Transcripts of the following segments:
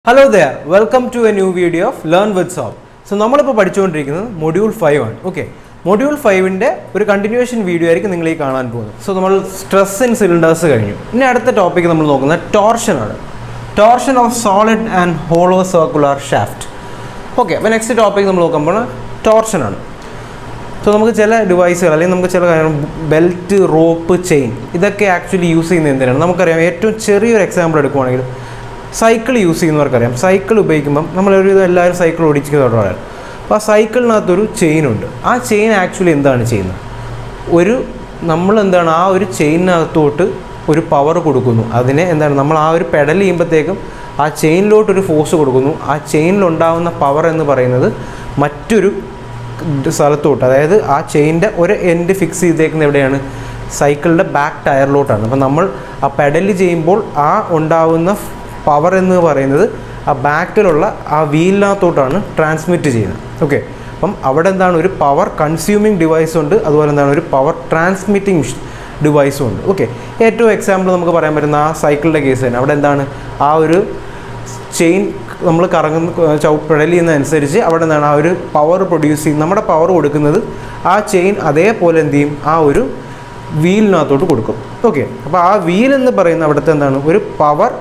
hello there welcome to a new video of learn with soul so നമ്മളിപ്പോൾ പഠിച്ചുകൊണ്ടിരിക്കുന്നത് module five ആണ് okay module ഫൈവിൻ്റെ ഒരു continuation video ആയിരിക്കും നിങ്ങൾ ഈ കാണാൻ പോകുന്നത് സോ നമ്മൾ സ്ട്രെസ് ഇൻ സിലിണ്ടേഴ്സ് കഴിഞ്ഞു ഇനി അടുത്ത ടോപ്പിക്ക് നമ്മൾ നോക്കുന്നത് ടോർഷൻ ആണ് torsion of solid and hollow circular shaft okay അപ്പോൾ നെക്സ്റ്റ് ടോപ്പിക് നമ്മൾ നോക്കുമ്പോൾ ടോർഷൻ ആണ് സോ നമുക്ക് ചില ഡിവൈസുകൾ അല്ലെങ്കിൽ നമുക്ക് ചില കാര്യങ്ങൾ ബെൽറ്റ് റോപ്പ് ചെയിൻ ഇതൊക്കെ ആക്ച്വലി യൂസ് ചെയ്യുന്നത് എന്തിനാണ് നമുക്കറിയാം ഏറ്റവും ചെറിയൊരു എക്സാമ്പിൾ എടുക്കുവാണെങ്കിൽ സൈക്കിൾ യൂസ് ചെയ്യുന്നവർക്കറിയാം സൈക്കിൾ ഉപയോഗിക്കുമ്പം നമ്മളൊരു ഇത് എല്ലാവരും സൈക്കിൾ ഓടിക്കുന്നവരാണ് അപ്പോൾ ആ സൈക്കിളിനകത്തൊരു ചെയിൻ ഉണ്ട് ആ ചെയിൻ ആക്ച്വലി എന്താണ് ചെയ്യുന്നത് ഒരു നമ്മൾ എന്താണ് ആ ഒരു ചെയിനകത്തോട്ട് ഒരു പവർ കൊടുക്കുന്നു അതിനെ എന്താണ് നമ്മൾ ആ ഒരു പെഡൽ ചെയ്യുമ്പോഴത്തേക്കും ആ ചെയിനിലോട്ട് ഒരു ഫോഴ്സ് കൊടുക്കുന്നു ആ ചെയിനിലുണ്ടാകുന്ന പവർ എന്ന് പറയുന്നത് മറ്റൊരു സ്ഥലത്തോട്ട് അതായത് ആ ചെയിൻ്റെ ഒരു എൻഡ് ഫിക്സ് ചെയ്തേക്കുന്നത് എവിടെയാണ് സൈക്കിളിൻ്റെ ബാക്ക് ടയറിലോട്ടാണ് അപ്പം നമ്മൾ ആ പെഡൽ ചെയ്യുമ്പോൾ ആ ഉണ്ടാവുന്ന പവർ എന്ന് പറയുന്നത് ആ ബാക്കിലുള്ള ആ വീലിനകത്തോട്ടാണ് ട്രാൻസ്മിറ്റ് ചെയ്യുന്നത് ഓക്കെ അപ്പം അവിടെ എന്താണ് ഒരു പവർ കൺസ്യൂമിങ് ഡിവൈസ് ഉണ്ട് അതുപോലെ എന്താണ് ഒരു പവർ ട്രാൻസ്മിറ്റിംഗ് ഡിവൈസും ഉണ്ട് ഓക്കെ ഏറ്റവും എക്സാമ്പിൾ നമുക്ക് പറയാൻ പറ്റുന്ന ആ സൈക്കിളിൻ്റെ കേസ് തന്നെ അവിടെ എന്താണ് ആ ഒരു ചെയിൻ നമ്മൾ കറങ്ങുന്ന ചൗ പെഡൽ ചെയ്യുന്നതനുസരിച്ച് അവിടെ എന്താണ് ആ ഒരു പവർ പ്രൊഡ്യൂസ് ചെയ്യും നമ്മുടെ പവർ കൊടുക്കുന്നത് ആ ചെയിൻ അതേപോലെ എന്ത് ചെയ്യും ആ ഒരു വീലിനകത്തോട്ട് കൊടുക്കും ഓക്കെ അപ്പോൾ ആ വീൽ എന്ന് പറയുന്ന അവിടുത്തെ എന്താണ് ഒരു പവർ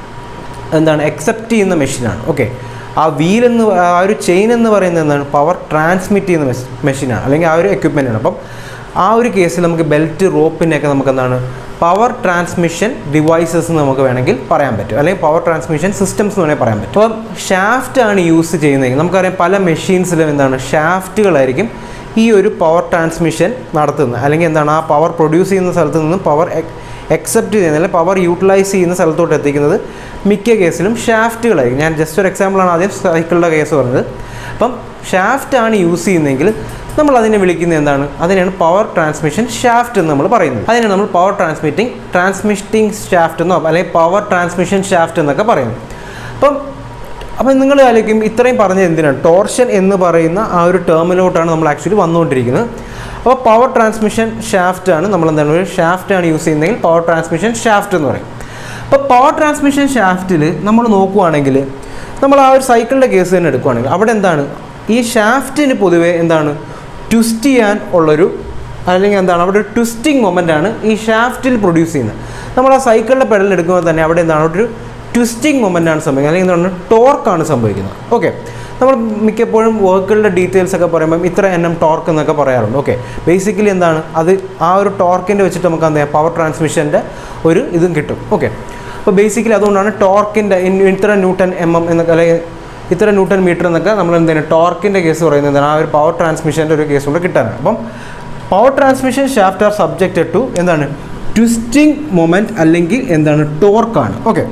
എന്താണ് അക്സെപ്റ്റ് ചെയ്യുന്ന മെഷീനാണ് ഓക്കെ ആ വീൽ എന്ന് ആ ഒരു ചെയിൻ എന്ന് പറയുന്നത് എന്താണ് പവർ ട്രാൻസ്മിറ്റ് ചെയ്യുന്ന മെഷീനാണ് അല്ലെങ്കിൽ ആ ഒരു equipment ആണ് അപ്പം ആ ഒരു കേസിൽ നമുക്ക് ബെൽറ്റ് റോപ്പിനെയൊക്കെ നമുക്ക് എന്താണ് പവർ ട്രാൻസ്മിഷൻ ഡിവൈസസ് എന്ന് നമുക്ക് വേണമെങ്കിൽ പറയാൻ പറ്റും അല്ലെങ്കിൽ പവർ ട്രാൻസ്മിഷൻ സിസ്റ്റംസ് എന്ന് വേണമെങ്കിൽ പറയാൻ പറ്റും അപ്പം ഷാഫ്റ്റ് ആണ് യൂസ് ചെയ്യുന്നതെങ്കിൽ നമുക്കറിയാം പല മെഷീൻസിലും എന്താണ് ഷാഫ്റ്റുകളായിരിക്കും ഈ ഒരു പവർ ട്രാൻസ്മിഷൻ നടത്തുന്നത് അല്ലെങ്കിൽ എന്താണ് ആ പവർ പ്രൊഡ്യൂസ് ചെയ്യുന്ന സ്ഥലത്ത് നിന്നും പവർ എക്സെപ്റ്റ് ചെയ്യുന്ന അല്ലെങ്കിൽ പവർ യൂട്ടിലൈസ് ചെയ്യുന്ന സ്ഥലത്തോട്ട് എത്തിക്കുന്നത് മിക്ക കേസിലും ഷാഫ്റ്റുകളായിരിക്കും ഞാൻ ജസ്റ്റ് ഒരു എക്സാമ്പിളാണ് ആദ്യം സൈക്കിളിൻ്റെ കേസ് പറഞ്ഞത് അപ്പം ഷാഫ്റ്റ് ആണ് യൂസ് ചെയ്യുന്നതെങ്കിൽ നമ്മൾ അതിനെ വിളിക്കുന്നത് എന്താണ് അതിനെയാണ് പവർ ട്രാൻസ്മിഷൻ ഷാഫ്റ്റ് എന്ന് നമ്മൾ പറയുന്നത് അതിനാണ് നമ്മൾ പവർ ട്രാൻസ്മിറ്റിംഗ് ട്രാൻസ്മിറ്റിംഗ് ഷാഫ്റ്റ് എന്നോ അല്ലെങ്കിൽ പവർ ട്രാൻസ്മിഷൻ ഷാഫ്റ്റ് എന്നൊക്കെ പറയുന്നത് അപ്പം അപ്പം നിങ്ങൾ ആലോചിക്കും ഇത്രയും പറഞ്ഞത് എന്തിനാണ് ടോർഷൻ എന്ന് പറയുന്ന ആ ഒരു ടേമിലോട്ടാണ് നമ്മൾ ആക്ച്വലി വന്നുകൊണ്ടിരിക്കുന്നത് അപ്പോൾ പവർ ട്രാൻസ്മിഷൻ ഷാഫ്റ്റ് ആണ് നമ്മൾ എന്താണ് ഒരു ഷാഫ്റ്റ് ആണ് യൂസ് ചെയ്യുന്നതെങ്കിൽ പവർ ട്രാൻസ്മിഷൻ ഷാഫ്റ്റ് എന്ന് പറയും അപ്പോൾ പവർ ട്രാൻസ്മിഷൻ ഷാഫ്റ്റിൽ നമ്മൾ നോക്കുവാണെങ്കിൽ നമ്മൾ ആ ഒരു സൈക്കിളിൻ്റെ കേസ് തന്നെ എടുക്കുവാണെങ്കിൽ അവിടെ എന്താണ് ഈ ഷാഫ്റ്റിന് പൊതുവേ എന്താണ് ട്വിസ്റ്റ് ചെയ്യാൻ ഉള്ളൊരു അല്ലെങ്കിൽ എന്താണ് അവിടെ ഒരു ട്വിസ്റ്റിംഗ് മൊമെൻ്റ് ആണ് ഈ ഷാഫ്റ്റിൽ പ്രൊഡ്യൂസ് ചെയ്യുന്നത് നമ്മൾ ആ സൈക്കിളിൻ്റെ പെഡൽ എടുക്കുമ്പോൾ തന്നെ അവിടെ എന്താണ് അവിടെ ഒരു ട്വിസ്റ്റിംഗ് മൊമെൻ്റ് ആണ് സംഭവിക്കുന്നത് അല്ലെങ്കിൽ എന്താണ് ടോർക്കാണ് സംഭവിക്കുന്നത് ഓക്കെ നമ്മൾ മിക്കപ്പോഴും വർക്കുകളുടെ ഡീറ്റെയിൽസ് ഒക്കെ പറയുമ്പം ഇത്ര എണ്ണം ടോർക്ക് എന്നൊക്കെ പറയാറുണ്ട് ഓക്കെ ബേസിക്കലി എന്താണ് അത് ആ ഒരു ടോർക്കിൻ്റെ വെച്ചിട്ട് നമുക്ക് എന്താ പവർ ട്രാൻസ്മിഷൻ്റെ ഒരു ഇതും കിട്ടും ഓക്കെ അപ്പോൾ ബേസിക്കലി അതുകൊണ്ടാണ് ടോർക്കിൻ്റെ ഇത്ര ന്യൂട്ടൺ എം എം എന്നൊക്കെ അല്ലെങ്കിൽ ഇത്ര ന്യൂട്ടൺ മീറ്റർ എന്നൊക്കെ നമ്മൾ എന്താണ് ടോർക്കിൻ്റെ കേസ് പറയുന്നത് എന്താണ് ആ ഒരു പവർ ട്രാൻസ്മിഷൻ്റെ ഒരു കേസ് കൊണ്ട് കിട്ടാനാണ് അപ്പം power transmission shaft are subjected to എന്താണ് ട്വിസ്റ്റിംഗ് മൊമെൻറ്റ് അല്ലെങ്കിൽ എന്താണ് ടോർക്കാണ് ഓക്കെ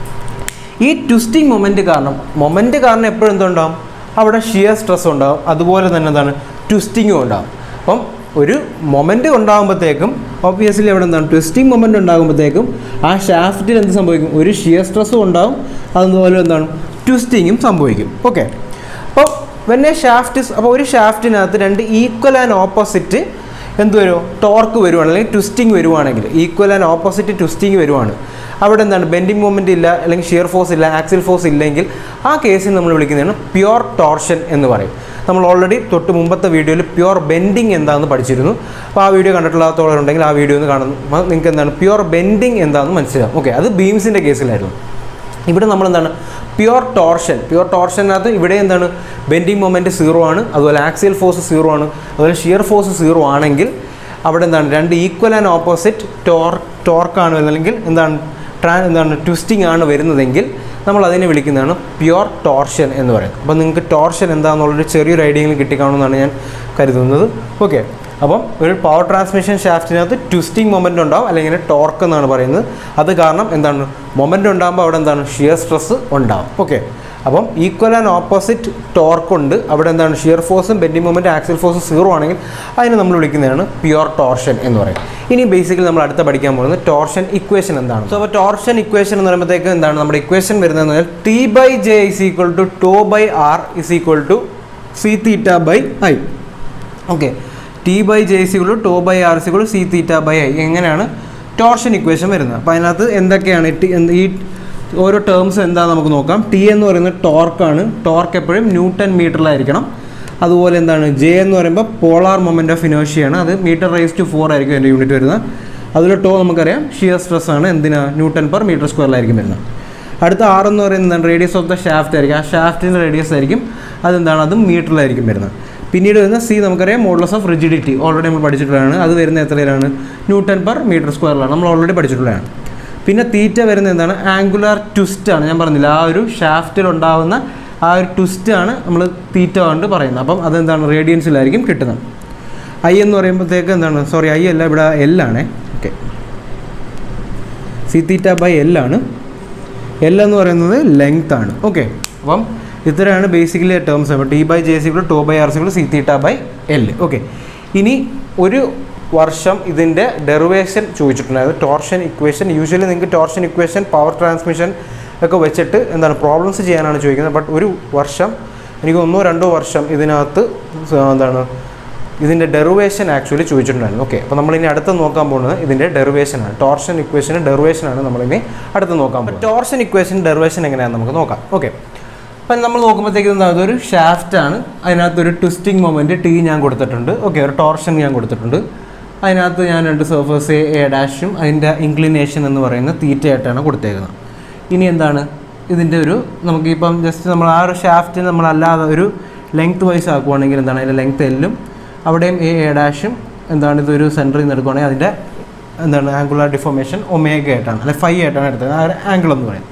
ഈ ട്വിസ്റ്റിംഗ് മൊമെൻറ്റ് കാരണം മൊമെൻറ്റ് കാരണം എപ്പോഴും എന്തുണ്ടാവും അവിടെ ഷിയർ സ്ട്രെസ് ഉണ്ടാവും അതുപോലെ തന്നെ എന്താണ് ട്വിസ്റ്റിങ്ങും ഉണ്ടാവും അപ്പം ഒരു മൊമെൻറ്റ് ഉണ്ടാകുമ്പോഴത്തേക്കും ഓബിയസ്ലി അവിടെ എന്താണ് ട്വിസ്റ്റിംഗ് മൊമെൻറ്റ് ഉണ്ടാകുമ്പോഴത്തേക്കും ആ ഷാഫ്റ്റിൽ എന്ത് സംഭവിക്കും ഒരു ഷിയർ സ്ട്രെസ്സും ഉണ്ടാവും അതുപോലെ എന്താണ് ട്വിസ്റ്റിങ്ങും സംഭവിക്കും ഓക്കെ അപ്പോൾ വെന്നെ ഷാഫ്റ്റ് അപ്പോൾ ഒരു ഷാഫ്റ്റിനകത്ത് രണ്ട് ഈക്വൽ ആൻഡ് ഓപ്പോസിറ്റ് എന്ത് വരുമോ ടോർക്ക് വരുവാണ് അല്ലെങ്കിൽ ട്വിസ്റ്റിംഗ് വരുവാണെങ്കിൽ ഈക്വൽ ആൻഡ് ഓപ്പോസിറ്റ് ട്വിസ്റ്റിംഗ് വരുവാണ് അവിടെ എന്താണ് ബെൻഡിങ് മൂവ്മെൻറ്റ് ഇല്ല അല്ലെങ്കിൽ ഷിയർ ഫോഴ്സ് ഇല്ല ആക്സിൽ ഫോഴ്സ് ഇല്ലെങ്കിൽ ആ കേസിൽ നമ്മൾ വിളിക്കുന്നതാണ് പ്യുവർ ടോർഷൻ എന്ന് പറയും നമ്മൾ ഓൾറെഡി തൊട്ട് മുമ്പത്തെ വീഡിയോയിൽ പ്യുവർ ബെൻഡിങ് എന്താണെന്ന് പഠിച്ചിരുന്നു അപ്പോൾ ആ വീഡിയോ കണ്ടിട്ടുള്ളത്തോളം ആ വീഡിയോ ഒന്ന് കാണുന്നു അപ്പോൾ നിങ്ങൾക്ക് എന്താണ് പ്യുവർ ബെൻഡിങ് എന്താണെന്ന് മനസ്സിലാവും ഓക്കെ അത് ബീംസിൻ്റെ കേസിലായിരുന്നു ഇവിടെ നമ്മൾ എന്താണ് പ്യുവർ ടോർഷൻ പ്യുവർ ടോർഷനകത്ത് ഇവിടെ എന്താണ് ബെൻഡിങ് മൊമെൻറ്റ് സീറോ ആണ് അതുപോലെ ആക്സിയൽ ഫോഴ്സ് സീറോ ആണ് അതുപോലെ ഷിയർ ഫോഴ്സ് സീറോ ആണെങ്കിൽ അവിടെ എന്താണ് രണ്ട് ഈക്വൽ ആൻഡ് ഓപ്പോസിറ്റ് ടോർ ടോർക്കാണ് അല്ലെങ്കിൽ എന്താണ് ട്രാ എന്താണ് ട്വിസ്റ്റിംഗ് ആണ് വരുന്നതെങ്കിൽ നമ്മൾ അതിനെ വിളിക്കുന്നതാണ് പ്യുവർ ടോർഷൻ എന്ന് പറയുന്നത് അപ്പോൾ നിങ്ങൾക്ക് ടോർഷൻ എന്താണെന്നുള്ളൊരു ചെറിയൊരു ഐഡിയയിൽ കിട്ടിക്കാണുമെന്നാണ് ഞാൻ കരുതുന്നത് ഓക്കെ അപ്പം ഒരു പവർ ട്രാൻസ്മിഷൻ ഷാഫ്റ്റിനകത്ത് ട്വിസ്റ്റിംഗ് മൊമെൻ്റ് ഉണ്ടാവും അല്ലെങ്കിൽ ടോർക്ക് എന്നാണ് പറയുന്നത് അത് കാരണം എന്താണ് മൊമെൻ്റ് ഉണ്ടാകുമ്പോൾ അവിടെ എന്താണ് ഷിയർ സ്ട്രെസ് ഉണ്ടാവും ഓക്കെ അപ്പം ഈക്വൽ ആൻഡ് ഓപ്പോസിറ്റ് ടോർക്ക് ഉണ്ട് അവിടെ എന്താണ് ഷിയർ ഫോഴ്സും ബെൻഡിങ് മൊമെൻറ്റ് ആക്സിൽ ഫോഴ്സും സീറോ ആണെങ്കിൽ അതിനെ നമ്മൾ വിളിക്കുന്നതാണ് പ്യുവർ ടോർഷൻ എന്ന് പറയും ഇനി ബേസിക്കലി നമ്മൾ അടുത്ത പഠിക്കാൻ പോകുന്നത് ടോർഷൻ ഇക്വേഷൻ എന്താണ് സോ അപ്പോൾ ടോർഷൻ ഇക്വേഷൻ എന്ന് പറയുമ്പോഴത്തേക്ക് എന്താണ് നമ്മുടെ ഇക്വേഷൻ വരുന്നതെന്ന് പറഞ്ഞാൽ T by J is equal to tau by R is equal to C theta by I okay T by J സിക്കുള്ളൂ ടോ ബൈ ആർ സിക്കുള്ളൂ സി തീറ്റ ബൈ ഐ എങ്ങനെയാണ് ടോർഷൻ ഇക്വേഷൻ വരുന്നത് അപ്പോൾ അതിനകത്ത് എന്തൊക്കെയാണ് ടി- എന്ത് ഈ ഓരോ ടേംസ് എന്താണെന്ന് നമുക്ക് നോക്കാം ടി എന്ന് പറയുന്നത് ടോർക്കാണ് ടോർക്ക് എപ്പോഴും ന്യൂട്ടൺ മീറ്ററിലായിരിക്കണം അതുപോലെ എന്താണ് ജെ എന്ന് പറയുമ്പോൾ പോളാർ മൊമെൻ്റ് ഓഫ് ഇനേഴ്ഷ്യയാണ് അത് മീറ്റർ റേസ് ടു ഫോർ ആയിരിക്കും എൻ്റെ യൂണിറ്റ് വരുന്നത് അതിൽ ടോ നമുക്കറിയാം ഷിയർ സ്ട്രെസ് ആണ് എന്തിനാ ന്യൂട്ടൺ പെർ മീറ്റർ സ്ക്വയറിലായിരിക്കും വരുന്നത് അടുത്ത ആർ എന്ന് പറയുന്നത് എന്താണ് റേഡിയസ് ഓഫ് ദ ഷാഫ്റ്റ് ആയിരിക്കും ആ ഷാഫ്റ്റിൻ്റെ റേഡിയസ് ആയിരിക്കും അതെന്താണ് അതും മീറ്ററിലായിരിക്കും വരുന്നത് പിന്നീട് വരുന്ന സി നമുക്കറിയാം മോഡൽസ് ഓഫ് റിജിഡിറ്റി ഓൾറെഡി നമ്മൾ പഠിച്ചിട്ടുള്ളതാണ് അത് വരുന്ന എത്രയിലാണ് ന്യൂട്ടൺ പെർ മീറ്റർ സ്ക്വയറിലാണ് നമ്മൾ ഓൾറെഡി പഠിച്ചിട്ടുള്ളതാണ് പിന്നെ തീറ്റ വരുന്നത് എന്താണ് ആംഗുലാർ ട്വിസ്റ്റ് ആണ് ഞാൻ പറഞ്ഞില്ല ആ ഒരു ഷാഫ്റ്റിൽ ഉണ്ടാവുന്ന ആ ഒരു ട്വിസ്റ്റ് ആണ് നമ്മൾ തീറ്റ കൊണ്ട് പറയുന്നത് അപ്പം അതെന്താണ് റേഡിയൻസിലായിരിക്കും കിട്ടുന്നത് ഐ എന്ന് പറയുമ്പോഴത്തേക്ക് എന്താണ് സോറി ഐ അല്ല ഇവിടെ എൽ ആണ് okay C theta by L ആണ് എൽ എന്ന് പറയുന്നത് ലെങ്ത് ആണ് ഓക്കെ അപ്പം ഇത്രയാണ് ബേസിക്കലി ടേംസ് അപ്പോൾ ടി ബൈ ജെ സികൾ ടോ ബൈ ആർ സികൾ C theta by L okay ഇനി ഒരു വർഷം ഇതിൻ്റെ ഡെറിവേഷൻ ചോദിച്ചിട്ടുണ്ടായിരുന്നു ടോർഷൻ ഇക്വേഷൻ യൂഷ്വലി നിങ്ങൾക്ക് ടോർഷൻ ഇക്വേഷൻ പവർ ട്രാൻസ്മിഷൻ ഒക്കെ വെച്ചിട്ട് എന്താണ് പ്രോബ്ലംസ് ചെയ്യാനാണ് ചോദിക്കുന്നത് ബട്ട് ഒരു വർഷം എനിക്ക് ഒന്നോ രണ്ടോ വർഷം ഇതിനകത്ത് സ- എന്താണ് ഇതിൻ്റെ ഡെറിവേഷൻ ആക്ച്വലി ചോദിച്ചിട്ടുണ്ടായിരുന്നു ഓക്കെ അപ്പോൾ നമ്മളിനി അടുത്ത് നോക്കാൻ പോകുന്നത് ഇതിൻ്റെ ഡെറിവേഷൻ ആണ് ടോർഷൻ ഇക്വേഷന് ഡെറിവേഷൻ ആണ് നമ്മളിനി അടുത്ത് നോക്കാൻ പോകുന്നത് ടോർഷൻ ഇക്വേഷൻ ഡെറിവേഷൻ എങ്ങനെയാണെന്ന് നമുക്ക് നോക്കാം ഓക്കെ അപ്പം നമ്മൾ നോക്കുമ്പോഴത്തേക്ക് എന്താ അതൊരു ഷാഫ്റ്റ് ആണ് അതിനകത്ത് ഒരു ട്വിസ്റ്റിംഗ് മൊമെൻറ്റ് ടി ഞാൻ കൊടുത്തിട്ടുണ്ട് ഓക്കെ ഒരു ടോർഷൻ ഞാൻ കൊടുത്തിട്ടുണ്ട് അതിനകത്ത് ഞാൻ രണ്ട് സർഫേസ് എ എ ഡാഷും അതിൻ്റെ ഇൻക്ലിനേഷൻ എന്ന് പറയുന്ന തീറ്റയായിട്ടാണ് കൊടുത്തേക്കുന്നത് ഇനി എന്താണ് ഇതിൻ്റെ ഒരു നമുക്കിപ്പം ജസ്റ്റ് നമ്മൾ ആ ഒരു ഷാഫ്റ്റിന് നമ്മളല്ലാതെ ഒരു ലെങ്ത് വൈസ് ആക്കുവാണെങ്കിൽ എന്താണ് അതിൻ്റെ ലെങ്ത് എല്ലും അവിടെയും എ എ ഡാഷും എന്താണ് ഇതൊരു സെൻറ്ററിൽ നിന്ന് എടുക്കുവാണെങ്കിൽ അതിൻ്റെ എന്താണ് ആംഗുലാർ ഡിഫോർമേഷൻ ഒമേഗ ആയിട്ടാണ് അല്ലെ ഫൈവ് ആയിട്ടാണ് എടുത്തത് ആ ഒരു ആംഗിൾ എന്ന് പറയുന്നത്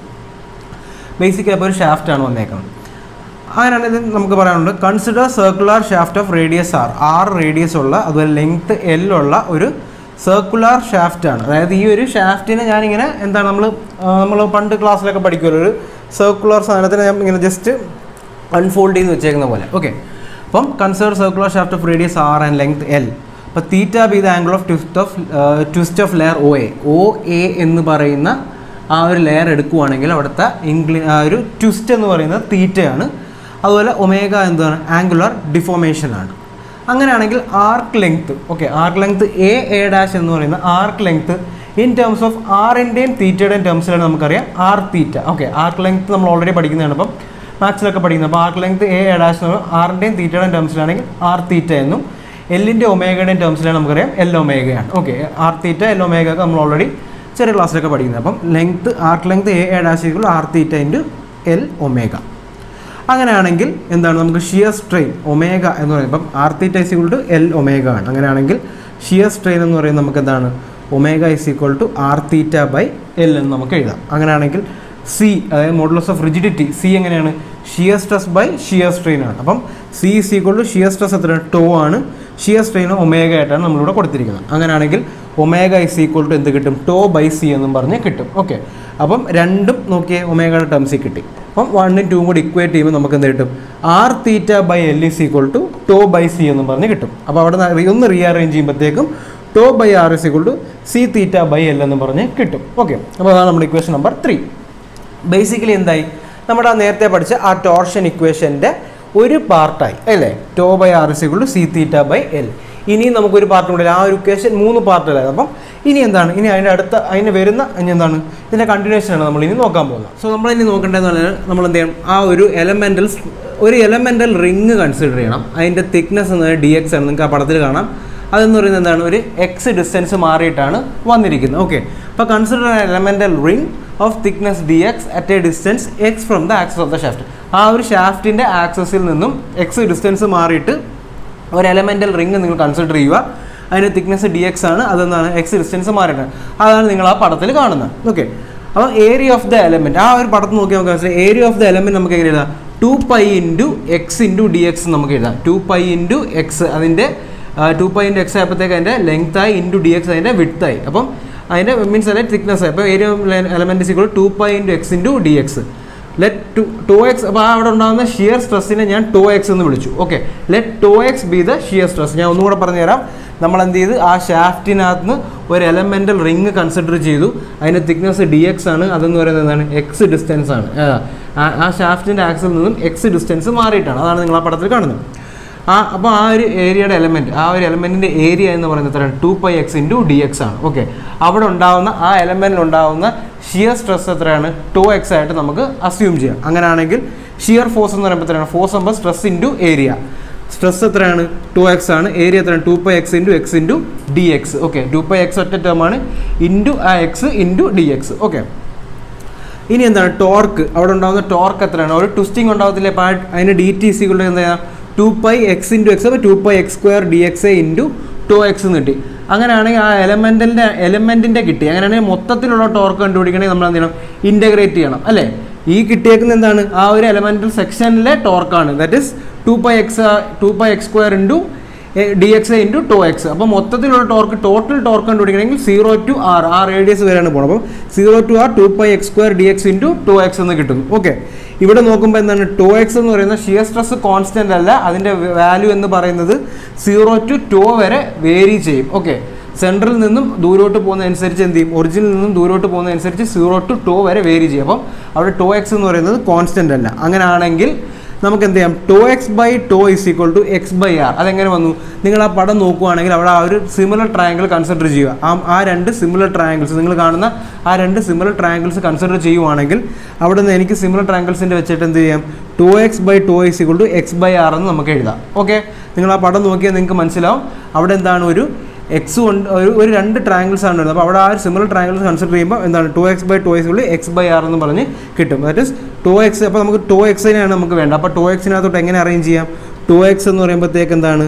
ബേസിക്കലി അപ്പോൾ ഒരു ഷാഫ്റ്റാണ് വന്നേക്കുന്നത് അങ്ങനെയാണ് ഇത് നമുക്ക് പറയാനുള്ളത് consider circular shaft of radius R R radius ഉള്ള അതുപോലെ ലെങ്ത് എൽ ഉള്ള ഒരു സർക്കുലർ ഷാഫ്റ്റ് ആണ് അതായത് ഈ ഒരു ഷാഫ്റ്റിനെ ഞാനിങ്ങനെ എന്താണ് നമ്മൾ നമ്മൾ പണ്ട് ക്ലാസ്സിലൊക്കെ പഠിക്കുമല്ലോ ഒരു സർക്കുലർ സാധനത്തിനെ ഞാൻ ഇങ്ങനെ ജസ്റ്റ് അൺഫോൾഡ് ചെയ്ത് വെച്ചേക്കുന്ന പോലെ ഓക്കെ അപ്പം consider circular shaft of radius R and length L അപ്പോൾ theta be the angle of twist of twist of layer O A O A എന്ന് പറയുന്ന ആ ഒരു ലെയർ എടുക്കുവാണെങ്കിൽ അവിടുത്തെ ഇംഗ്ലി ആ ഒരു ട്വിസ്റ്റ് എന്ന് പറയുന്നത് തീറ്റയാണ് അതുപോലെ ഒമേഗ എന്താണ് ആംഗുലർ ഡിഫോമേഷൻ ആണ് അങ്ങനെയാണെങ്കിൽ arc length okay arc length A A dash എന്ന് പറയുന്ന arc length in terms of ആറിൻ്റെയും തീറ്റയുടെയും ടേംസിലാണ് നമുക്കറിയാം R theta okay arc length നമ്മൾ ഓൾറെഡി പഠിക്കുന്നതാണ് അപ്പം മാത്സിലൊക്കെ പഠിക്കുന്നത് അപ്പോൾ arc length A A dash എന്ന് പറയുമ്പോൾ ആറിൻ്റെയും തീറ്റയുടെയും ടേംസിലാണെങ്കിൽ ആർ തീറ്റ എന്നും എല്ലിൻ്റെ ഒമേഗയുടെയും ടേംസിലാണ് നമുക്കറിയാം എൽ ഒമേഗയാണ് okay R theta L omega ഒക്കെ നമ്മൾ ഓൾറെഡി ചെറിയ ക്ലാസ്സിലൊക്കെ പഠിക്കുന്നത് അപ്പം length arc length A A dash equal R theta into L omega അങ്ങനെയാണെങ്കിൽ എന്താണ് നമുക്ക് ഷിയർ സ്ട്രെയിൻ ഒമേഗ എന്ന് പറയുന്നത് ഇപ്പം R theta is equal to L omega ആണ് അങ്ങനെയാണെങ്കിൽ ഷിയർ സ്ട്രെയിൻ എന്ന് പറയുന്നത് നമുക്ക് എന്താണ് omega is equal to R theta by L എന്ന് നമുക്ക് എഴുതാം അങ്ങനെയാണെങ്കിൽ സി അതായത് മോഡുലസ് ഓഫ് റിജിഡിറ്റി സി എങ്ങനെയാണ് shear stress by shear strain ആണ് അപ്പം C is equal to shear stress എത്രയാണ് ടോ ആണ് ഷിയർ സ്ട്രെയിൻ ഒമേഗ ആയിട്ടാണ് നമ്മളിവിടെ കൊടുത്തിരിക്കുന്നത് അങ്ങനെയാണെങ്കിൽ ഒമേഗ ഇസ് ഈക്വൾ ടു എന്ത് കിട്ടും ടോ ബൈ സി എന്നും പറഞ്ഞ് കിട്ടും ഓക്കെ അപ്പം രണ്ടും നോക്കിയേ ഒമേഗയുടെ ടേംസിൽ കിട്ടി അപ്പം വണ്ണും ടൂവും കൂടി ഇക്വേറ്റ് ചെയ്യുമ്പോൾ നമുക്ക് എന്ത് കിട്ടും R theta by L is equal to tau by C എന്നും പറഞ്ഞ് കിട്ടും അപ്പോൾ അവിടെ നിന്ന് ഒന്ന് റീഅറേഞ്ച് ചെയ്യുമ്പോഴത്തേക്കും tau by R is equal to C theta by L എന്ന് പറഞ്ഞ് കിട്ടും ഓക്കെ അപ്പോൾ അതാണ് നമ്മുടെ ഇക്വേഷൻ നമ്പർ ത്രീ ബേസിക്കലി എന്തായി നമ്മുടെ ആ നേരത്തെ പഠിച്ച ആ ടോർഷൻ ഇക്വേഷൻ്റെ ഒരു പാർട്ടായി അല്ലേ tau by R is equal to C theta by L ഇനിയും നമുക്കൊരു പാർട്ട് കൂടെ ആ ഒരു ഇക്വേഷൻ മൂന്ന് പാർട്ടിലായിരുന്നു അപ്പം ഇനി എന്താണ് ഇനി അതിൻ്റെ അടുത്ത അതിന് വരുന്ന ഇനി എന്താണ് ഇതിൻ്റെ കണ്ടിന്യൂഷൻ ആണ് നമ്മൾ ഇനി നോക്കാൻ പോകുന്നത് സോ നമ്മൾ ഇനി നോക്കേണ്ടതെന്ന് പറഞ്ഞാൽ നമ്മൾ എന്ത് ചെയ്യണം ആ ഒരു എലമെൻ്റൽ ഒരു എലമെൻ്റൽ റിങ് കൺസിഡർ ചെയ്യണം അതിൻ്റെ തിക്നെസ് എന്നത് ഡി എക്സ് ആണ് നിങ്ങൾക്ക് ആ പടത്തിൽ കാണാം അതെന്ന് പറയുന്നത് എന്താണ് ഒരു എക്സ് ഡിസ്റ്റൻസ് മാറിയിട്ടാണ് വന്നിരിക്കുന്നത് ഓക്കെ അപ്പോൾ consider elemental ring of thickness D X at a distance X from the axis of the shaft ആ ഒരു ഷാഫ്റ്റിൻ്റെ ആക്സസിൽ നിന്നും എക്സ് ഡിസ്റ്റൻസ് മാറിയിട്ട് ഒരു എലമെൻ്റൽ റിംഗ് നിങ്ങൾ കൺസിഡർ ചെയ്യുക അതിൻ്റെ തിക്നെസ് ഡി എക്സ് ആണ് അതെന്താണ് എക്സ് ഡിസ്റ്റൻസ് മാറിയിട്ട് അതാണ് നിങ്ങൾ ആ പടത്തിൽ കാണുന്നത് ഓക്കെ അപ്പോൾ ഏരിയ ഓഫ് ദ എലമെൻറ്റ് ആ ഒരു പടത്തിൽ നോക്കി നമുക്ക് മനസ്സിലായി ഏരിയ ഓഫ് ദ എലമെൻറ്റ് നമുക്ക് എങ്ങനെ എഴുതാം two pi into X into D X നമുക്ക് എഴുതാം ടു പൈ ഇൻറ്റു എക്സ് അതിൻ്റെ ടു പൈ ഇൻറ്റു എക്സ് ആയപ്പോഴത്തേക്ക് അതിൻ്റെ ലെങ്ത് ആയി ഇൻറ്റു ഡി എക്സ് അതിൻ്റെ വിഡ്ത്ത് ആയി അപ്പം അതിൻ്റെ മീൻസ് അതിൻ്റെ തിക്നെസ് ആയി അപ്പോൾ area element equal two pi into X into D X let tau tau X അപ്പോൾ അവിടെ ഉണ്ടാകുന്ന ഷിയർ സ്ട്രെസ്സിനെ ഞാൻ ടു എക്സ് എന്ന് വിളിച്ചു okay let tau X be the shear stress ഞാൻ ഒന്നുകൂടെ പറഞ്ഞുതരാം നമ്മൾ എന്ത് ചെയ്ത് ആ ഷാഫ്റ്റിനകത്ത് നിന്ന് ഒരു എലമെൻ്റൽ റിങ് കൺസിഡർ ചെയ്തു അതിൻ്റെ തിക്നെസ് ഡി എക്സ് ആണ് അതെന്ന് പറയുന്നത് എന്താണ് എക്സ് ഡിസ്റ്റൻസ് ആണ് ആ, ആ- ആ ഷാഫ്റ്റിൻ്റെ ആക്സിൽ നിന്നും എക്സ് ഡിസ്റ്റൻസ് മാറിയിട്ടാണ് അതാണ് നിങ്ങൾ ആ പടത്തിൽ കാണുന്നത് ആ അപ്പോൾ ആ ഒരു ഏരിയയുടെ എലമെൻറ്റ് ആ ഒരു എലമെൻറ്റിൻ്റെ ഏരിയ എന്ന് പറയുന്നത് എത്രയാണ് two pi X into D X ആണ് ഓക്കെ അവിടെ ഉണ്ടാവുന്ന ആ എലമെൻറ്റിൽ ഉണ്ടാവുന്ന ഷിയർ സ്ട്രെസ് എത്രയാണ് ടു എക്സ് ആയിട്ട് നമുക്ക് അസ്യൂം ചെയ്യാം അങ്ങനെയാണെങ്കിൽ ഷിയർ ഫോഴ്സ് എന്ന് പറയുമ്പോൾ എത്രയാണ് ഫോഴ്സ് ആകുമ്പോൾ സ്ട്രെസ് ഇൻറ്റു ഏരിയ സ്ട്രെസ് എത്രയാണ് ടു എക്സ് ആണ് ഏരിയ എത്രയാണ് two pi X into X into D X okay two pi X ഒറ്റ ടേം ആണ് ഇൻറ്റു ആ X into D X okay ഇനി എന്താണ് ടോർക്ക് അവിടെ ഉണ്ടാകുന്ന ടോർക്ക് എത്രയാണ് ഒരു ട്വിസ്റ്റിംഗ് ഉണ്ടാകത്തില്ലേ അപ്പോൾ ആ- അതിന് ഡി ടി സി കൊണ്ട് എന്താ two pi X into X അപ്പോൾ two pi X square D X into tau X എന്ന് കിട്ടി അങ്ങനെയാണെങ്കിൽ ആ എലമെൻറ്റിൻ്റെ എലമെൻറ്റിൻ്റെ കിട്ടി അങ്ങനെയാണെങ്കിൽ മൊത്തത്തിലുള്ള ടോർക്ക് കണ്ടുപിടിക്കണമെങ്കിൽ നമ്മൾ എന്ത് ചെയ്യണം ഇൻറ്റഗ്രേറ്റ് ചെയ്യണം അല്ലേ ഈ കിട്ടിയേക്കുന്ന എന്താണ് ആ ഒരു എലമെൻറ്റൽ സെക്ഷനിലെ ടോർക്കാണ് that is two pi X two pi X square into D X into tau X അപ്പോൾ മൊത്തത്തിലുള്ള ടോർക്ക് ടോട്ടൽ ടോർക്ക് കണ്ടുപിടിക്കണമെങ്കിൽ സീറോ ടു ആർ ആ റേഡിയസ് വരെയാണ് പോകണം അപ്പം zero to R two pi X square D X into tau X എന്ന് കിട്ടുന്നു okay ഇവിടെ നോക്കുമ്പോൾ എന്താണ് ടു എക്സ് എന്ന് പറയുന്ന ഷിയർ സ്ട്രെസ് കോൺസ്റ്റന്റ് അല്ല അതിൻ്റെ വാല്യൂ എന്ന് പറയുന്നത് സീറോ ടു ടു വരെ വേരി ചെയ്യും ഓക്കെ സെൻട്രൽ നിന്നും ദൂരോട്ട് പോകുന്നതനുസരിച്ച് എന്ത് ചെയ്യും ഒറിജിനിൽ നിന്നും ദൂരോട്ട് പോകുന്നതനുസരിച്ച് സീറോ ടു ടു വരെ വേരി ചെയ്യും അപ്പം അവിടെ ടു എക്സ് എന്ന് പറയുന്നത് കോൺസ്റ്റന്റ് അല്ല അങ്ങനെയാണെങ്കിൽ നമുക്ക് എന്ത് ചെയ്യാം tau X by tau is equal to X by R അതെങ്ങനെ വന്നു നിങ്ങൾ ആ പടം നോക്കുവാണെങ്കിൽ അവിടെ ആ ഒരു സിമിലർ ട്രയാങ്കിൾ കൺസിഡർ ചെയ്യുക ആ ആ രണ്ട് സിമിലർ ട്രയാങ്കിൾസ് നിങ്ങൾ കാണുന്ന ആ രണ്ട് സിമിലർ ട്രയാങ്കിൾസ് കൺസിഡർ ചെയ്യുവാണെങ്കിൽ അവിടെ നിന്ന് എനിക്ക് സിമിലർ ട്രയാങ്കിൾസിൻ്റെ വെച്ചിട്ട് എന്ത് ചെയ്യാം tau X by tau is equal to X by R എന്ന് നമുക്ക് എഴുതാം ഓക്കെ നിങ്ങൾ ആ പടം നോക്കിയാൽ നിങ്ങൾക്ക് മനസ്സിലാവും അവിടെ എന്താണ് ഒരു എക്സ് കൊണ്ട് ഒരു ഒരു രണ്ട് ട്രയാങ്കിൾസ് ആണ് വരുന്നത് അപ്പോൾ അവിടെ ആ ഒരു സിമിലർ ട്രയാങ്കിൾസ് കൺസിഡർ ചെയ്യുമ്പോൾ എന്താണ് tau X by tau X ഉള്ളിൽ എക്സ് ബൈ ആർ എന്ന് പറഞ്ഞ് കിട്ടും ദാറ്റ് ഇസ് ടു എക്സ് അപ്പോൾ നമുക്ക് ടു എക്സിനെയാണ് നമുക്ക് വേണ്ടത് അപ്പോൾ ടു എക്സിനകത്തോട്ട് എങ്ങനെ അറേഞ്ച് ചെയ്യാം ടു എക്സ് എന്ന് പറയുമ്പോഴത്തേക്ക് എന്താണ്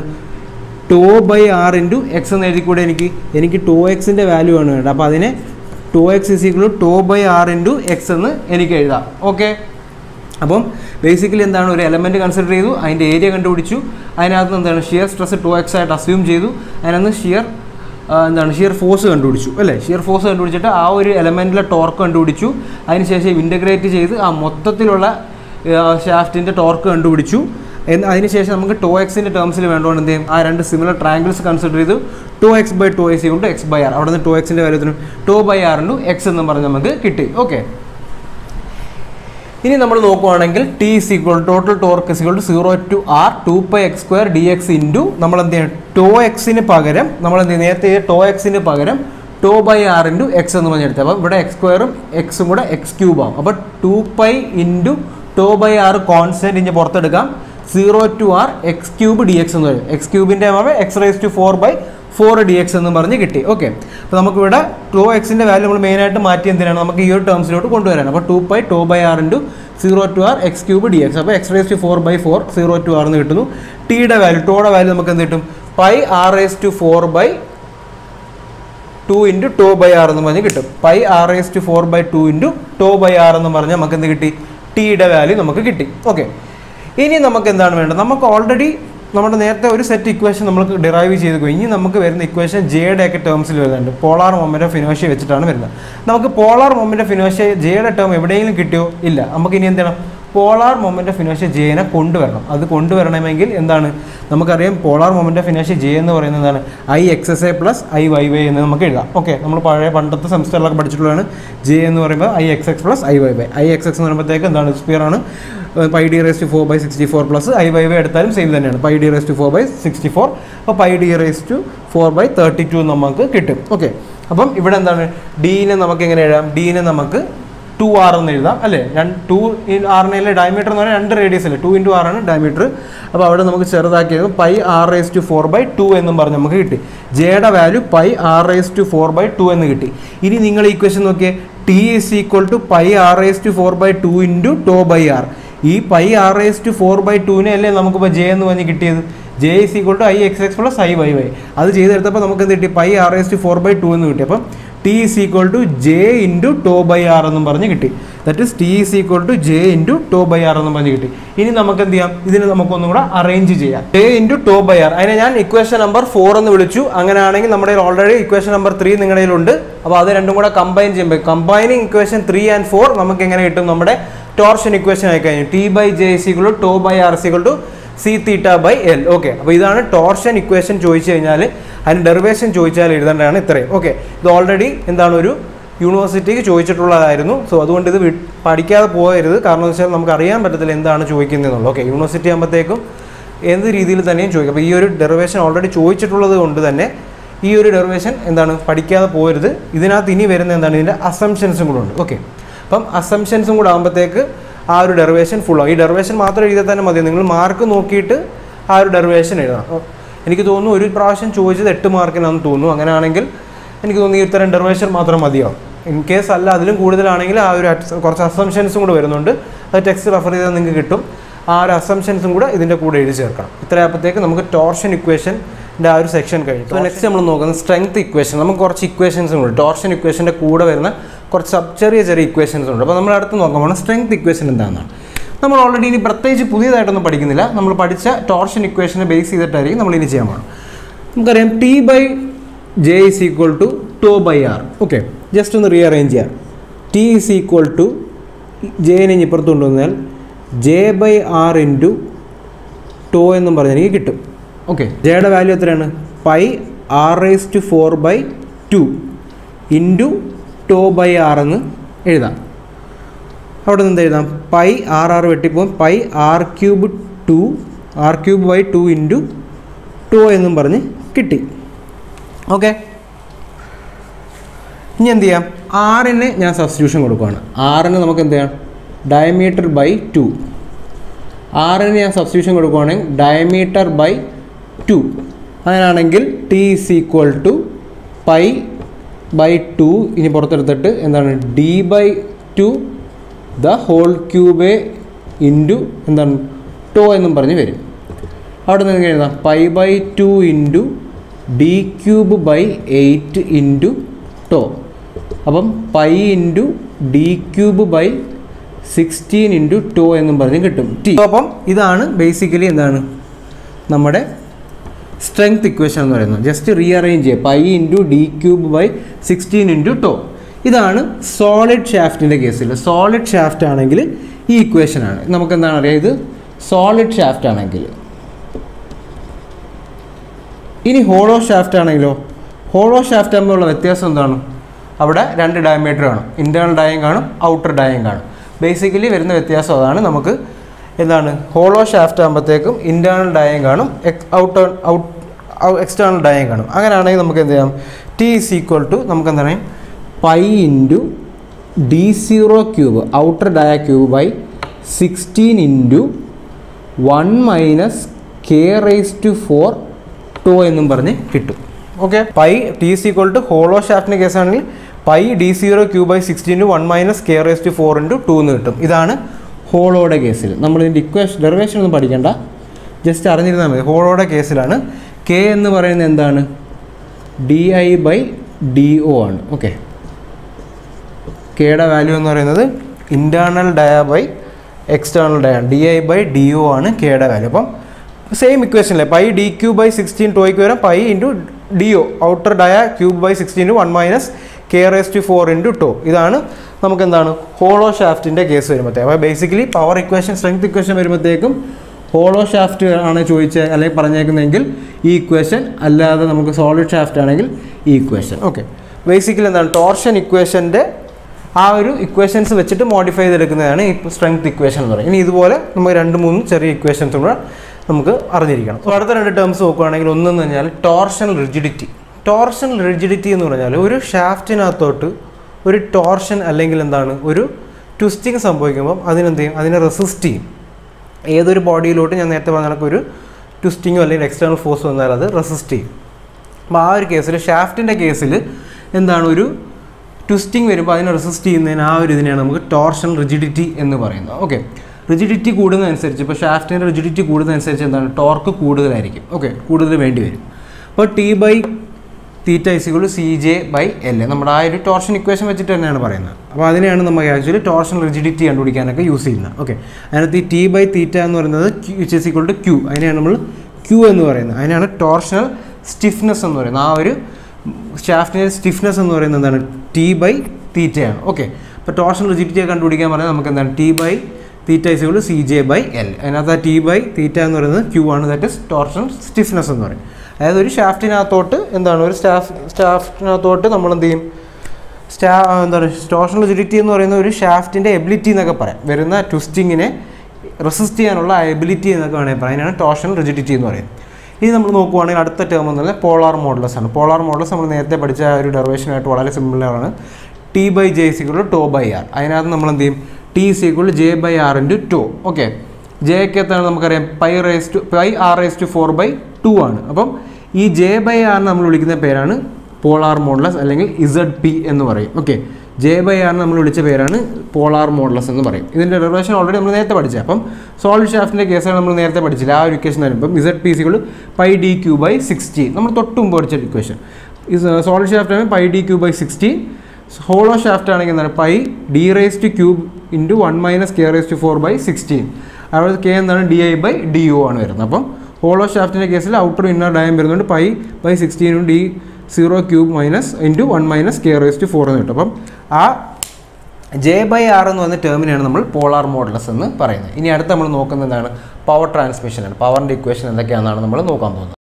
tau by R into X എന്ന് എഴുതി കൂടെ എനിക്ക് എനിക്ക് ടു എക്സിൻ്റെ വാല്യൂ ആണ് വേണ്ടത് അപ്പോൾ അതിനെ tau X is equal tau by R into X എന്ന് എനിക്ക് എഴുതാം ഓക്കെ അപ്പം ബേസിക്കലി എന്താണ് ഒരു എലമെൻറ്റ് കൺസിഡർ ചെയ്തു അതിൻ്റെ ഏരിയ കണ്ടുപിടിച്ചു അതിനകത്ത് എന്താണ് ഷിയർ സ്ട്രെസ് ടു എക്സ് ആയിട്ട് അസ്യൂം ചെയ്തു അതിനകത്ത് ഷിയർ എന്താണ് ഷിയർ ഫോഴ്സ് കണ്ടുപിടിച്ചു അല്ലേ ഷിയർ ഫോഴ്സ് കണ്ടുപിടിച്ചിട്ട് ആ ഒരു എലമെൻറ്റിലെ ടോർക്ക് കണ്ടുപിടിച്ചു അതിനുശേഷം ഇൻ്റഗ്രേറ്റ് ചെയ്ത് ആ മൊത്തത്തിലുള്ള ഷാഫ്റ്റിൻ്റെ ടോർക്ക് കണ്ടുപിടിച്ചു എന്ന് അതിനുശേഷം നമുക്ക് ടോ എക്സിൻ്റെ ടേംസിൽ വേണ്ടതുകൊണ്ട് എന്ത് ചെയ്യും ആ രണ്ട് സിമിലർ ട്രയാങ്കിൾസ് കൺസിഡർ ചെയ്തു tau X by tau X കൊണ്ട് എക്സ് ബൈ ആർ അവിടെ നിന്ന് ടു എക്സിൻ്റെ കാര്യത്തിന് tau by R into X എന്ന് പറഞ്ഞ് നമുക്ക് കിട്ടി ഓക്കെ ഇനി നമ്മൾ നോക്കുവാണെങ്കിൽ T is equal total torque is equal to zero to R two pi X square D X into നമ്മൾ എന്ത് ചെയ്യണം ടോ എക്സിന് പകരം നമ്മൾ എന്ത് ചെയ്യും നേരത്തെ ടോ എക്സിന് പകരം tau by R into X എന്ന് പറഞ്ഞെടുത്തത് അപ്പോൾ ഇവിടെ എക്സ് സ്ക്വയറും എക്സും കൂടെ എക്സ് ക്യൂബ് ആവും അപ്പോൾ two pi into tau by R constant ഇനി പുറത്തെടുക്കാം zero to R X cube D X എന്ന് പറയും എക്സ് ക്യൂബിൻ്റെ X raise to four by four D X എന്ന് പറഞ്ഞ് കിട്ടി ഓക്കെ അപ്പോൾ നമുക്കിവിടെ ടു എക്സിൻ്റെ വാല്യൂ നമ്മൾ മെയിനായിട്ട് മാറ്റി എന്തിനാണ് നമുക്ക് ഈ ഒരു ടേംസിലോട്ട് കൊണ്ടുവരാൻ അപ്പോൾ two pi tau by R into zero to R X cube D X അപ്പോൾ X raise to four by four zero to R എന്ന് കിട്ടുന്നു ടിയുടെ വാല്യൂ ടോയുടെ വാല്യൂ നമുക്ക് എന്ത് കിട്ടും pi R raise to four by two into tau by R എന്ന് പറഞ്ഞ് കിട്ടും pi R raise to four by two into tau by R എന്ന് പറഞ്ഞാൽ നമുക്ക് എന്ത് കിട്ടി ടിയുടെ വാല്യൂ നമുക്ക് കിട്ടി ഓക്കെ ഇനി നമുക്ക് എന്താണ് വേണ്ടത് നമുക്ക് ഓൾറെഡി നമ്മുടെ നേരത്തെ ഒരു സെറ്റ് ഇക്വേഷൻ നമുക്ക് ഡിറൈവ് ചെയ്ത് പോയി ഇനി നമുക്ക് വരുന്ന ഇക്വേഷൻ ജെയുടെ ഒക്കെ ടേംസിൽ വരുന്നുണ്ട് പോളാർ മൊമെൻ്റ് ഓഫ് ഇനോഷ്യ വെച്ചിട്ടാണ് വരുന്നത് നമുക്ക് പോളാർ മൊമെൻ്റ് ഓഫ് ഇനോഷ്യ ജെയുടെ ടേം എവിടെയെങ്കിലും കിട്ടിയോ ഇല്ല നമുക്ക് ഇനി എന്ത് ചെയ്യണം പോളാർ മൊമെൻ്റ് ഓഫ് ഇനോഷ്യ ജെനെ കൊണ്ടുവരണം അത് കൊണ്ടുവരണമെങ്കിൽ എന്താണ് നമുക്കറിയാം പോളാർ മൊമെൻ്റ് ഓഫ് ഇനോഷ്യ ജെ എന്ന് പറയുന്നത് എന്താണ് I X S A plus I Y Y എന്ന് നമുക്ക് എഴുതാം ഓക്കെ നമ്മൾ പഴയ പണ്ടത്തെ സെമിസ്റ്ററിലൊക്കെ പഠിച്ചിട്ടുള്ളതാണ് ജെ എന്ന് പറയുമ്പോൾ I X X plus I Y Y I X X എന്ന് പറയുമ്പോഴത്തേക്ക് എന്താണ് സ്പിയർ ആണ് pi D raise to four by sixty four plus I Y Y എടുത്താലും സെയിം തന്നെയാണ് pi D raise to four by sixty four അപ്പോൾ pi D raise to four by thirty two നമുക്ക് കിട്ടും ഓക്കെ അപ്പം ഇവിടെ എന്താണ് ഡീനെ നമുക്ക് എങ്ങനെ എഴുതാം ഡീനെ നമുക്ക് ടു ആർ എന്ന് എഴുതാം അല്ലേ രണ്ട് ടു ആറിനെ ഡയമീറ്റർ എന്ന് പറഞ്ഞാൽ രണ്ട് റേഡിയസ് അല്ലേ ടു ഇൻറ്റു ആർ ആണ് ഡയമീറ്റർ അപ്പോൾ അവിടെ നമുക്ക് ചെറുതാക്കിയത് pi R raise to four by two എന്നും പറഞ്ഞ് നമുക്ക് കിട്ടി ജെയുടെ value pi R raise to four by two എന്ന് കിട്ടി ഇനി നിങ്ങൾ ഈക്വേഷൻ നോക്കിയേ T is equal to pi R raise to four by two into tau by R ഈ pi R raise to four by ടുവിനെ അല്ലേ നമുക്കിപ്പോൾ ജെ എന്ന് പറഞ്ഞ് കിട്ടിയത് J is equal to I X X plus I Y Y അത് ചെയ്തെടുത്തപ്പോൾ നമുക്ക് എന്ത് കിട്ടി pi R raise to four by two എന്ന് കിട്ടി അപ്പം T is equal to J into tau by R എന്നും പറഞ്ഞ് കിട്ടി that is T is equal to J into tau by R എന്നും പറഞ്ഞ് കിട്ടി ഇനി നമുക്ക് എന്ത് ചെയ്യാം ഇതിന് നമുക്കൊന്നും കൂടെ അറേഞ്ച് ചെയ്യാം J into tau by R അതിനെ ഞാൻ ഇക്വേഷൻ നമ്പർ ഫോർ എന്ന് വിളിച്ചു അങ്ങനെയാണെങ്കിൽ നമ്മുടെ ഓൾറെഡി ഇക്വേഷൻ നമ്പർ ത്രീ നിങ്ങളുടെ കയ്യിലുണ്ട് അപ്പോൾ അത് രണ്ടും കൂടെ കമ്പൈൻ ചെയ്യുമ്പോൾ combining equation three and four നമുക്ക് എങ്ങനെ കിട്ടും നമ്മുടെ ടോർഷൻ ഇക്വേഷൻ ആയി കഴിഞ്ഞു ടി ബൈ ജെ സികൾ ടോ ബൈ ആർ സികൾ to C theta by L okay അപ്പോൾ ഇതാണ് ടോർഷൻ ഇക്വേഷൻ ചോദിച്ചു കഴിഞ്ഞാൽ അതിന് ഡെറിവേഷൻ ചോദിച്ചാൽ എഴുതേണ്ടതാണ് ഇത്രയും ഓക്കെ ഇത് ഓൾറെഡി എന്താണ് ഒരു യൂണിവേഴ്സിറ്റിക്ക് ചോദിച്ചിട്ടുള്ളതായിരുന്നു സോ അതുകൊണ്ട് ഇത് വി- പഠിക്കാതെ പോകരുത് കാരണം എന്ന് വെച്ചാൽ നമുക്ക് അറിയാൻ പറ്റത്തില്ല എന്താണ് ചോദിക്കുന്നതെന്നുള്ളത് ഓക്കെ യൂണിവേഴ്സിറ്റി ആകുമ്പോഴത്തേക്കും ഏത് രീതിയിൽ തന്നെയും ചോദിക്കും അപ്പോൾ ഈ ഒരു ഡെറിവേഷൻ ഓൾറെഡി ചോദിച്ചിട്ടുള്ളത് കൊണ്ട് തന്നെ ഈ ഒരു ഡെറിവേഷൻ എന്താണ് പഠിക്കാതെ പോരുത് ഇതിനകത്ത് ഇനി വരുന്ന എന്താണ് ഇതിൻ്റെ അസംഷൻസും കൂടെ ഉണ്ട് ഓക്കെ അപ്പം അസംഷൻസും കൂടെ ആകുമ്പോഴത്തേക്ക് ആ ഒരു ഡെറിവേഷൻ ഫുൾ ആവും ഈ ഡെറിവേഷൻ മാത്രം എഴുതിയാൽ തന്നെ മതി നിങ്ങൾ മാർക്ക് നോക്കിയിട്ട് ആ ഒരു ഡെറിവേഷൻ എഴുതണം ഓ, എനിക്ക് തോന്നുന്നു ഒരു പ്രാവശ്യം ചോദിച്ചത് എട്ട് മാർക്കിനാണെന്ന് തോന്നുന്നു അങ്ങനെയാണെങ്കിൽ എനിക്ക് തോന്നുന്നു ഈ ഉത്തരം ഡെറിവേഷൻ മാത്രം മതിയാവും ഇൻ കേസ് അല്ല അതിലും കൂടുതലാണെങ്കിൽ ആ ഒരു at- കുറച്ച് അസംഷൻസും കൂടെ വരുന്നുണ്ട് അത് ടെക്സ്റ്റ് റെഫർ ചെയ്താൽ നിങ്ങൾക്ക് കിട്ടും ആ ഒരു അസംഷൻസും കൂടെ ഇതിൻ്റെ കൂടെ എഴുതി ചേർക്കണം ഇത്രയാകുമ്പോഴത്തേക്ക് നമുക്ക് ടോർഷൻ ഇക്വേഷൻ്റെ ആ ഒരു സെക്ഷൻ കഴിഞ്ഞു അപ്പോൾ നെക്സ്റ്റ് നമ്മൾ നോക്കുന്നത് സ്ട്രെങ്ത് ഇക്വേഷൻ നമുക്ക് കുറച്ച് ഇക്വേഷൻസും ഉണ്ട് ടോർഷൻ ഇക്വേഷൻ്റെ കൂടെ വരുന്ന കുറച്ച് സബ് ചെറിയ ചെറിയ ഇക്വേഷൻസ് ഉണ്ട് അപ്പോൾ നമ്മൾ അടുത്ത് നോക്കാൻ പോകുന്നത് സ്ട്രെങ്ത് ഇക്വേഷൻ എന്താണെന്നാണ് നമ്മൾ ഓൾറെഡി ഇനി പ്രത്യേകിച്ച് പുതിയതായിട്ടൊന്നും പഠിക്കുന്നില്ല നമ്മൾ പഠിച്ച ടോർഷൻ ഇക്വേഷനെ ബേസ് ചെയ്തിട്ടായിരിക്കും നമ്മൾ ഇനി ചെയ്യാൻ പോകുന്നത് നമുക്കറിയാം T by J is equal to tau by R okay just ഒന്ന് റീഅറേഞ്ച് ചെയ്യാം ടി ഇസ് ഈക്വൽ ടു ജെനെ ഇപ്പുറത്ത് കൊണ്ടുവന്നാൽ J by R into tau എന്നും പറഞ്ഞാൽ എനിക്ക് കിട്ടും ഓക്കെ ജെയുടെ വാല്യൂ എത്രയാണ് pi R raise to four by two into tau by R എന്ന് എഴുതാം അവിടെ നിന്ന് എന്ത് എഴുതാം പൈ ആർ ആർ വെട്ടിപ്പോകും pi R cube two R cube by two into tau എന്നും പറഞ്ഞ് കിട്ടി ഓക്കെ ഇനി എന്ത് ചെയ്യാം ആറിന് ഞാൻ സബ്സ്റ്റിറ്റ്യൂഷൻ കൊടുക്കുകയാണ് ആറിന് നമുക്ക് എന്ത് ചെയ്യാം ഡയമീറ്റർ ബൈ ടു ആറിന് ഞാൻ സബ്സ്റ്റിറ്റ്യൂഷൻ കൊടുക്കുകയാണെങ്കിൽ ഡയമീറ്റർ ബൈ ടു അങ്ങനെയാണെങ്കിൽ T is equal to pi by two ഇനി പുറത്തെടുത്തിട്ട് എന്താണ് D by two the whole cube into എന്താണ് ടോ എന്നും പറഞ്ഞ് വരും അവിടെ നിന്ന് എഴുതാം pi by two into D cube by eight into tau അപ്പം pi into D cube by sixteen into tau എന്നും പറഞ്ഞ് കിട്ടും ടി അപ്പം ഇതാണ് ബേസിക്കലി എന്താണ് നമ്മുടെ സ്ട്രെങ്ത് ഇക്വേഷൻ എന്ന് പറയുന്നത് ജസ്റ്റ് റീഅറേഞ്ച് ചെയ്യുക pi into D cube by sixteen into tau ഇതാണ് സോളിഡ് ഷാഫ്റ്റിൻ്റെ കേസിൽ സോളിഡ് ഷാഫ്റ്റ് ആണെങ്കിൽ ഈ ഇക്വേഷനാണ് നമുക്ക് എന്താണ് അറിയാം ഇത് സോളിഡ് ഷാഫ്റ്റ് ആണെങ്കിൽ ഇനി ഹോളോ ഷാഫ്റ്റ് ആണെങ്കിലോ ഹോളോ ഷാഫ്റ്റ് തമ്മിലുള്ള വ്യത്യാസം എന്താണ് അവിടെ രണ്ട് ഡയമീറ്റർ കാണും ഇൻറ്റേർണൽ ഡയം കാണും ഔട്ടർ ഡയം കാണും ബേസിക്കലി വരുന്ന വ്യത്യാസം അതാണ് നമുക്ക് എന്താണ് ഹോളോ ഷാഫ്റ്റ് ആകുമ്പോഴത്തേക്കും ഇൻറ്റേർണൽ ഡയം കാണും ഔട്ടർ ഔട്ട് എക്സ്റ്റേണൽ ഡയം കാണും അങ്ങനെയാണെങ്കിൽ നമുക്ക് എന്ത് ചെയ്യാം ടി ഇസ് ഈക്വൽ ടു നമുക്ക് എന്താ പറയുക pi into D zero cube outer dia cube by sixteen into one minus K raise to four two എന്നും പറഞ്ഞ് കിട്ടും okay pi T C equal to hollow ഷാഫ്റ്റിൻ്റെ കേസാണെങ്കിൽ pi D zero Q by sixteen two one minus K raise to four into tau എന്ന് കിട്ടും ഇതാണ് ഹോളോയുടെ കേസിൽ നമ്മൾ ഇതിൻ്റെ ഇക്വേഷൻ ഡെറിവേഷൻ ഒന്നും പഠിക്കണ്ട ജസ്റ്റ് അറിഞ്ഞിരുന്നാൽ മതി ഹോളോയുടെ കേസിലാണ് കെ എന്ന് പറയുന്നത് എന്താണ് D I by D O ആണ് ഓക്കെ കെയുടെ വാല്യൂ എന്ന് പറയുന്നത് internal dia by external dia D I by D O ആണ് കെയുടെ വാല്യൂ അപ്പം സെയിം ഇക്വേഷനിലെ pi D Q by sixteen ടോയ്ക്ക് വരാം pi into D O outer dia cube by sixteen one minus K raise to four into tau ഇതാണ് നമുക്ക് എന്താണ് hollow ഷാഫ്റ്റിൻ്റെ കേസ് വരുമ്പോഴത്തേക്കും അപ്പോൾ basically power equation strength equation വരുമ്പോഴത്തേക്കും ഹോളോ ഷാഫ്റ്റ് ആണ് ചോദിച്ചത് അല്ലെങ്കിൽ പറഞ്ഞേക്കുന്നതെങ്കിൽ ഈ ഇക്വേഷൻ അല്ലാതെ നമുക്ക് സോളിഡ് ഷാഫ്റ്റ് ആണെങ്കിൽ ഈ ഇക്വേഷൻ ഓക്കെ ബേസിക്കലി എന്താണ് ടോർഷൻ ഇക്വേഷൻ്റെ ആ ഒരു ഇക്വേഷൻസ് വെച്ചിട്ട് മോഡിഫൈ ചെയ്തെടുക്കുന്നതാണ് ഈ സ്ട്രെങ്ത് ഇക്വേഷൻ എന്ന് പറയുന്നത് ഇനി ഇതുപോലെ നമുക്ക് രണ്ട് മൂന്ന് ചെറിയ ഇക്വേഷൻസും കൂടെ നമുക്ക് അറിഞ്ഞിരിക്കണം അപ്പോൾ അടുത്ത രണ്ട് ടേംസ് നോക്കുകയാണെങ്കിൽ ഒന്നെന്ന് പറഞ്ഞാൽ ടോർഷൻ റിജിഡിറ്റി ടോർഷൻ റിജിഡിറ്റി എന്ന് പറഞ്ഞാൽ ഒരു ഷാഫ്റ്റിനകത്തോട്ട് ഒരു ടോർഷൻ അല്ലെങ്കിൽ എന്താണ് ഒരു ട്വിസ്റ്റിംഗ് സംഭവിക്കുമ്പോൾ അതിനെന്ത് ചെയ്യും അതിനെ റെസിസ്റ്റ് ചെയ്യും ഏതൊരു ബോഡിയിലോട്ട് ഞാൻ നേരത്തെ പറഞ്ഞ കണക്ക് ഒരു ട്വിസ്റ്റിങ്ങോ അല്ലെങ്കിൽ എക്സ്റ്റേണൽ ഫോഴ്സ് വന്നാൽ അത് റെസിസ്റ്റ് ചെയ്യും അപ്പോൾ ആ ഒരു കേസിൽ ഷാഫ്റ്റിൻ്റെ കേസിൽ എന്താണ് ഒരു ട്വിസ്റ്റിംഗ് വരുമ്പോൾ അതിനെ റെസിസ്റ്റ് ചെയ്യുന്നതിന് ആ ഒരു ഇതിനെയാണ് നമുക്ക് ടോർഷൻ റിജിഡിറ്റി എന്ന് പറയുന്നത് ഓക്കെ റിജിഡിറ്റി കൂടുന്നതനുസരിച്ച് ഇപ്പോൾ ഷാഫ്റ്റിൻ്റെ റിജിഡിറ്റി കൂടുന്നതനുസരിച്ച് എന്താണ് ടോർക്ക് കൂടുതലായിരിക്കും ഓക്കെ കൂടുതൽ വേണ്ടി വരും അപ്പോൾ T by theta is equal C J by L നമ്മുടെ ആ ഒരു ടോർഷൻ ഇക്വേഷൻ വെച്ചിട്ട് തന്നെയാണ് പറയുന്നത് അപ്പോൾ അതിനെയാണ് നമുക്ക് ആക്ച്വലി ടോർഷൻ റിജിഡിറ്റി കണ്ടുപിടിക്കാനൊക്കെ യൂസ് ചെയ്യുന്നത് ഓക്കെ അതിനകത്ത് ഈ ടി ബൈ തീറ്റ എന്ന് പറയുന്നത് which is equal to Q അതിനെയാണ് നമ്മൾ ക്യൂ എന്ന് പറയുന്നത് അതിനാണ് ടോർഷണൽ സ്റ്റിഫ്നെസ് എന്ന് പറയുന്നത് ആ ഒരു ഷാഫ്റ്റിൻ്റെ സ്റ്റിഫ്നെസ് എന്ന് പറയുന്നത് എന്താണ് ടി ബൈ തീറ്റയാണ് ഓക്കെ അപ്പോൾ ടോർഷൻ റിജിഡിറ്റിയെ കണ്ടുപിടിക്കാൻ പറഞ്ഞാൽ നമുക്ക് എന്താണ് T by theta is equal C J by L അതിനകത്ത് ആ ടി ബൈ തീറ്റ എന്ന് പറയുന്നത് ക്യൂ ആണ് ദാറ്റ് ഇസ് ടോർഷൻ സ്റ്റിഫ്നെസ് എന്ന് പറയും അതായത് ഒരു ഷാഫ്റ്റിനകത്തോട്ട് എന്താണ് ഒരു സ്റ്റാഫ് സ്റ്റാഫിനകത്തോട്ട് നമ്മൾ എന്ത് ചെയ്യും സ്റ്റാ എന്താ പറയുക ടോർഷൻ റിജിഡിറ്റി എന്ന് പറയുന്ന ഒരു ഷാഫ്റ്റിൻ്റെ എബിലിറ്റി എന്നൊക്കെ പറയാം വരുന്ന ട്വിസ്റ്റിങ്ങിനെ റെസിസ്റ്റ് ചെയ്യാനുള്ള എബിലിറ്റി എന്നൊക്കെ വേണമെങ്കിൽ പറയാം അതിനാണ് ടോർഷൻ റിജിഡിറ്റി എന്ന് പറയുന്നത് ഇനി നമ്മൾ നോക്കുവാണെങ്കിൽ അടുത്ത ടേം എന്ന് പറഞ്ഞാൽ പോളാർ മോഡലസ് ആണ് പോളാർ മോഡലസ് നമ്മൾ നേരത്തെ പഠിച്ച ആ ഒരു ഡെറിവേഷനായിട്ട് വളരെ സിമിലറാണ് ടി ബൈ ജെ സിക്കുള്ള ടോ ബൈ ആർ അതിനകത്ത് നമ്മൾ എന്ത് ചെയ്യും ടി സിക്കുള്ള J by R into tau okay ജെക്ക് എത്താണ് നമുക്കറിയാം pi raise to pi R raise to four by two ആണ് അപ്പം ഈ ജെ ബൈ ആർ നമ്മൾ വിളിക്കുന്ന പേരാണ് പോളാർ മോഡലസ് അല്ലെങ്കിൽ ഇസഡ് പി എന്ന് പറയും ഓക്കെ ജെ ബൈ ആർ നമ്മൾ വിളിച്ച പേരാണ് പോളാർ മോഡലസ് എന്ന് പറയും ഇതിൻ്റെ ഡെറിവേഷൻ ഓൾറെഡി നമ്മൾ നേരത്തെ പഠിച്ചത് അപ്പം സോളിഡ് ഷാഫ്റ്റിൻ്റെ കേസാണ് നമ്മൾ നേരത്തെ പഠിച്ചില്ല ആ ഒരു ഇക്വേഷൻ വരുമ്പം ഇസഡ് പി സികൾ pi D Q by sixteen നമ്മൾ തൊട്ട് മുമ്പ് പഠിച്ച ഇക്വേഷൻ സോളിഡ് ഷാഫ്റ്റ് ആണെങ്കിൽ pi D Q by sixteen hollow shaft ആണെങ്കിൽ എന്താണ് pi D raise to cube into one minus K raise to four by sixteen അവിടെ K എന്താണ് D I by D U ആണ് വരുന്നത് അപ്പം ഹോളോ ഷാഫ്റ്റിൻ്റെ കേസിൽ outer inner diam വരുന്നുണ്ട് pi by സിക്സ്റ്റീനും D zero cube minus into one minus K raise to four എന്ന് കിട്ടും അപ്പം ആ ജെ ബൈ ആർ എന്ന് പറഞ്ഞ ടേമിനെയാണ് നമ്മൾ പോളാർ മോഡലസ് എന്ന് പറയുന്നത് ഇനി അടുത്ത് നമ്മൾ നോക്കുന്നത് എന്താണ് പവർ ട്രാൻസ്മിഷനാണ് പവറിൻ്റെ ഇക്വേഷൻ എന്തൊക്കെയാണെന്നാണ് നമ്മൾ നോക്കാൻ പോകുന്നത്